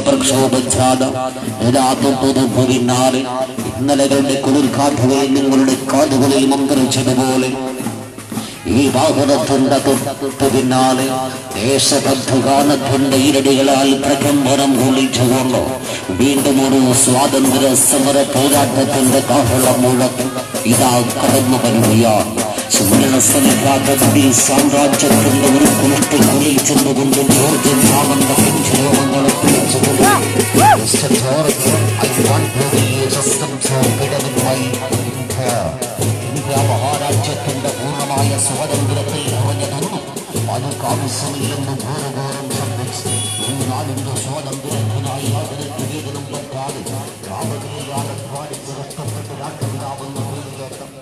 പ്രക്ഷോഭജാത യഥാർത്ഥത്തിന് പതിനാല് ഇന്നലകളുടെ കുളിർക്കാറ്റുകളിൽ നിങ്ങളുടെ കാതുകളിൽ മന്ത്രിച്ചതുപോലെ ഈ വാഹനത്തിന്റെ തൊട്ട് പിന്നാലെ ദേശബദ്ധഗാനത്തിന്റെ ഇരടികളാൽ പ്രകമ്പനം കൊള്ളിച്ചുകൊണ്ട് വീണ്ടും ഒരു സ്വാതന്ത്ര്യ സമര പോരാട്ടത്തിന്റെ കാഹളം മുഴക്കി ഇതാ കടന്നു വരികയാണ് സ്മരണ ശ്രമിക്കാത്ത ഈ സാമ്രാജ്യത്തിന്റെ ഒരു കുളത്തിൽ കുളിൽ ചെന്നുകൊണ്ട് ജോർജ് മാമന്റെ പിഞ്ചുരോഗങ്ങളെ പിടിച്ചുകൊണ്ട് Mr. George, I want to be a system to freedom in my India. India മഹാരാജ്യത്തിന്റെ പൂർണ്ണമായ സ്വാതന്ത്ര്യത്തിൽ കുറഞ്ഞതൊന്നും അതൊക്കെ ആവശ്യമില്ലെന്ന് ഘോരഘോരം സംഭവിച്ചു ഈ നാടിന്റെ സ്വാതന്ത്ര്യത്തിനായി യാതൊരു വിവേചനം പറ്റാതെ രാമകലിയാണ് പാടിച്ച് കഷ്ടപ്പെട്ട് രാഷ്ട്രപിതാവെന്ന പേരുകേട്ടം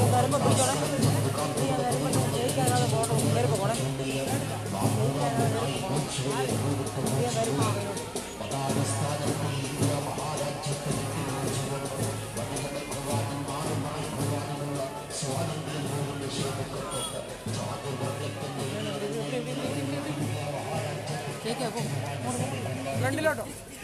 ഫ്രണ്ടിലോട്ടോ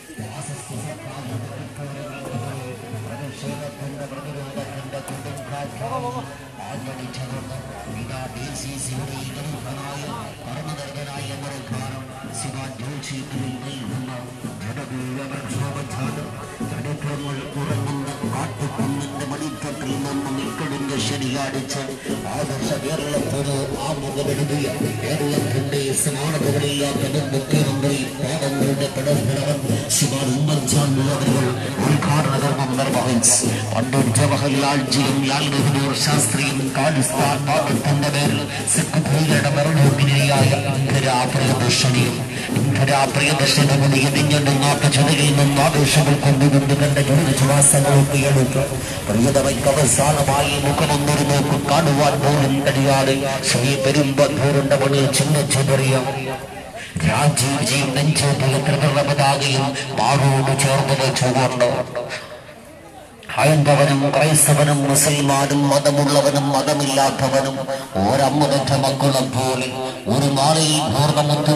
ശരിയാടിച്ച് ആദർശ കേരളത്തിന് ആ മുഖമെഴുതിയ കേരളത്തിന്റെ സമാനതകളില്ലാത്ത മുഖ്യമന്ത്രി പാവങ്ങളുടെ കടൽക്കിടവൻ ശ്രീമാൻ ഉമ്മൻചാൻ അവർ ഉദ്ഘാടന കർമ്മം നിർവഹിച്ചു പണ്ഡിറ്റ് ജവഹർലാൽജിയും ലാൽ ബഹദൂർ ശാസ്ത്രിയും ഖാലിസ്ഥാൻ പാകത്തിന്റെ പേരിൽ സിഖ് ഭീകരയുടെ മരണോഗ്നിയായ ഇന്ദിരാ പ്രിയദർശനിയും ഇന്ദിരാ പ്രിയദർശന മുടിയ നിങ്ങളുടെ നാട്ടു ചുവയിൽ നിന്ന് ആവേശങ്ങൾ കൊണ്ടുകൊണ്ട് കണ്ട ജോലിശ്വാസങ്ങളൊക്കെ എടുത്ത് പ്രിയതമയ്ക്ക് അവസാനമായി മുഖമൊന്നൊരു നോക്ക് കാണുവാൻ പോലും കഴിയാതെ ശ്രീ പെരുമ്പൂരിന്റെ മണിയിൽ ചിഹ്നിച്ചെറിയ രാജീവ് ജി നെഞ്ചേറ്റിയ ത്രിവർണ പതാകയും മാറോട് ചേർന്ന് വെച്ചുകൊണ്ട് ഹൈന്ദവനും ക്രൈസ്തവനും മുസൽമാനും മതമുള്ളവനും മതമില്ലാത്തവനും ഒരമ്മതറ്റ മക്കളെ പോലെ ഒരു നാളിൽ പൂർണ്ണമുത്തു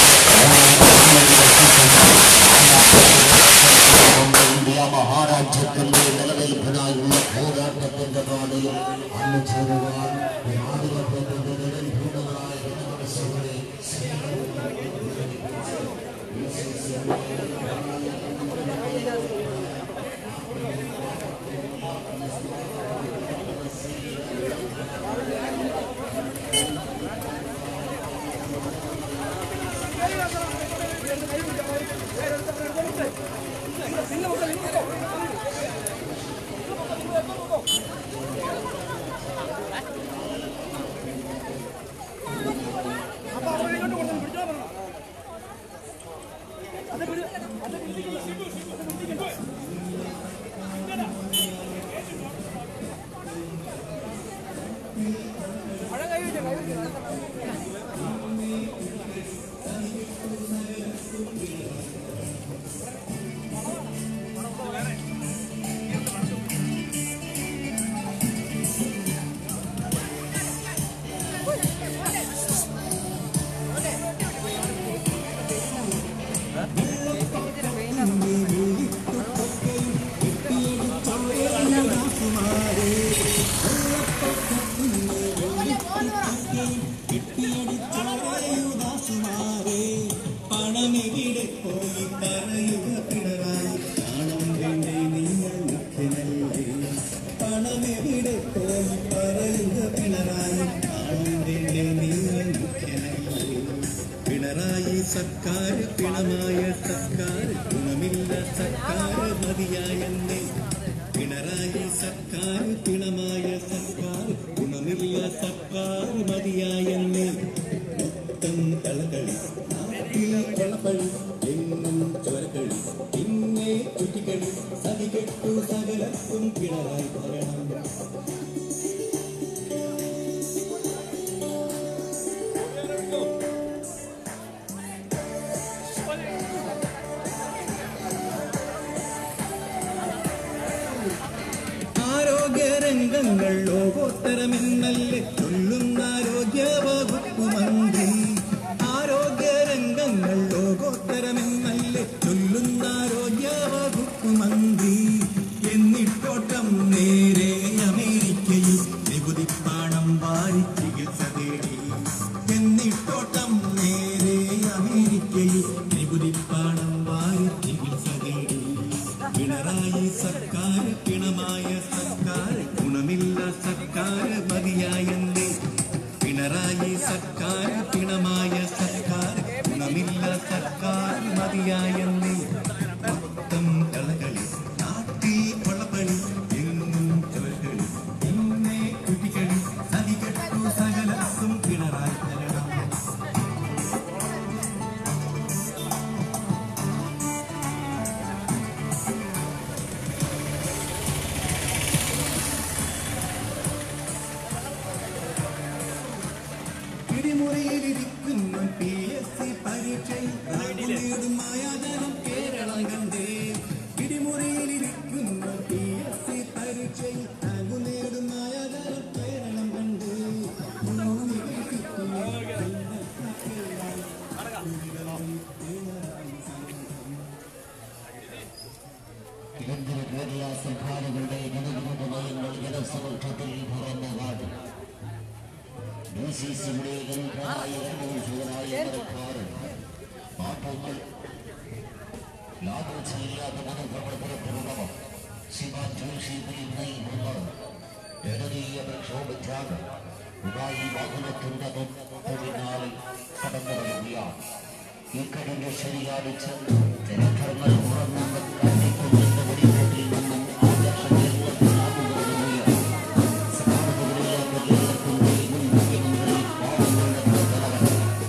ഇന്ത്യ മഹാരാജ്യത്തിന്റെ നിലനിൽപ്പിനായുള്ള പോരാട്ടത്തിന്റെ പാതയിൽ അന്ന് ചേരുവാൻ ജനാധിപത്യത്തിന്റെ നിലനിൽപ്പുകളായ ജനമനസ്സുകളെ പണമെവിടെ പോയി പറയുക പിണറായി നാണം വേണ്ടേ നിങ്ങൾ മുഖ്യനല്ലേ പണമെവിടെ പോയി പറയുക പിണറായി നാണം വേണ്ടേ നിങ്ങൾ മുഖ്യനല്ലേ പിണറായി സർക്കാർ പിണമായ സർക്കാർ ഗുണമില്ല സർക്കാർ മതിയായെന്നേ പിണറായി സർക്കാർ പിണമായ സർക്കാർ ഗുണമില്ല സർക്കാർ മതിയായെന്നേ മൊത്തം കളകളി നാട്ടിൽ കൊളപ്പഴി എങ്ങും ചോരക്കളി പിന്നെ ചുറ്റിക്കളി സതികെട്ടു സകലർക്കും പിണറായി ഭരണം ആരോഗ്യരംഗങ്ങൾ ലോകോത്തരമെന്നല്ലേ ചൊല്ലുന്ന ആരോഗ്യ വകുപ്പ് മന്ത്രി ആരോഗ്യരംഗങ്ങൾ ലോകോത്തരമെന്നല്ലേ ചൊല്ലുന്ന പിണറായി സർക്കാർ പിണമായ സർക്കാർ ഗുണമില്ല സർക്കാർ മതിയായെന്നേ പിണറായി സർക്കാർ പിണമായ സർക്കാർ ഗുണമില്ല സർക്കാർ മതിയായെന്നേ മൊത്തം കളകളി നാട്ടിൽ കൊളപ്പണി എങ്ങും ചുവടുകളി പിന്നെ കുട്ടികളി സതികെട്ടു സകലസും പിണറായി തരണം പിടിമുറയിലിരിക്കുന്ന പി എസ് സി പരീക്ഷയിൽ റാങ്ക് നേടും മായാജനം കേരളം കണ്ടേ പിടിമുറയിലിരിക്കുന്ന പി എസ് സി പരീക്ഷയിൽ റാങ്ക് നേടും മായാജനം കേരളം കണ്ടേ കേന്ദ്ര കേരള സർക്കാരുകളുടെ ജനവിരുദ്ധ നയങ്ങൾ ജനസമക്ഷത്തിൽ പുറന്നു കാട്ടും ഡി സി സിയുടെ ജനപ്രായ രംഗഭൂഷകരായ സർക്കാർ പാഠങ്ങൾ യാദൃച്ഛയില്ലാത്ത മനപ്രവർത്തനത്തിലുള്ളവർ ശിവ ജോഷി നയിക്കുന്ന ജനകീയ പ്രക്ഷോഭത്യാഗം ഉദായി വാഹനത്തിന്റെ തൊട്ട് പിന്നാലെ കടന്നു വരികയാണ് ഇക്കഴിഞ്ഞ ശരിയാഴ്ച ചരിത്രങ്ങൾ തുറന്നു കണ്ടിക്കൊണ്ടിരുന്ന വെടിക്കെട്ടിൽ നിന്നും ആദർശ കേരളത്തിലാകുകയാണ് സമാനതകളില്ലാത്ത കേരളത്തിന്റെ മുൻ മുഖ്യമന്ത്രി പാവങ്ങളുടെ തലവൻ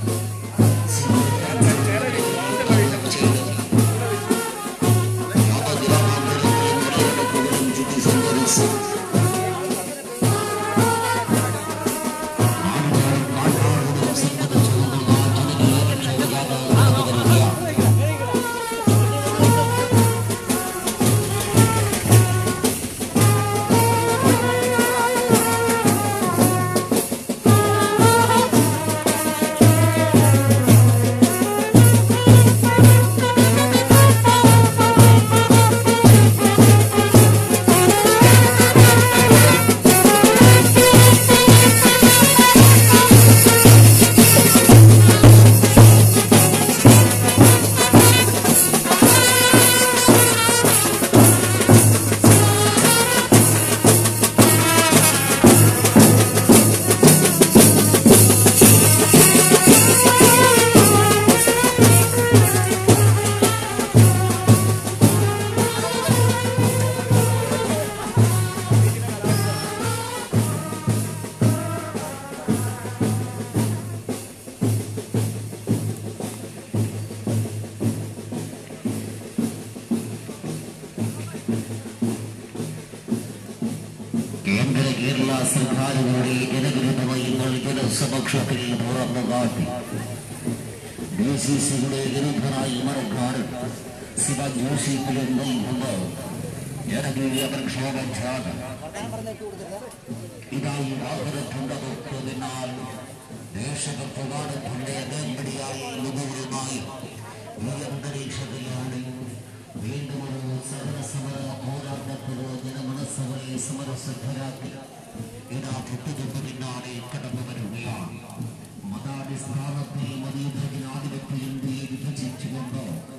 കേന്ദ്ര കേരള സർക്കാരുകളുടെ ജനവിരുദ്ധ നയങ്ങൾ ജനസമക്ഷത്തിൽ തുറന്നു കാട്ടി ഡി സി സിയുടെ വിരുദ്ധനായി മറക്കാർ ശിവ ജോഷിപ്പിലും നയിക്കുന്ന ജനകീയ പ്രക്ഷോഭത്യാഗം ഇതായി വാഹനത്തിന്റെ തൊട്ട് പിന്നാൽ ദേശഭക്തവാദത്തിന്റെ അകമ്പടിയായി ലുബുകളുമായി ഈ അന്തരീക്ഷത്തിലാണ് വീണ്ടും ഒരു സമരസമര പോരാട്ടത്തിന് ജനമനസ്സുകളെ സമരസിദ്ധരാക്കി ഇതാ തൊട്ടുതൊട്ട് പിന്നാലെ കടന്നു വരികയാണ് മതാടിസ്ഥാനത്തിൽ മതീതര ജനാധിപത്യ ഇന്ത്യയെ വിഭജിച്ചുകൊണ്ട്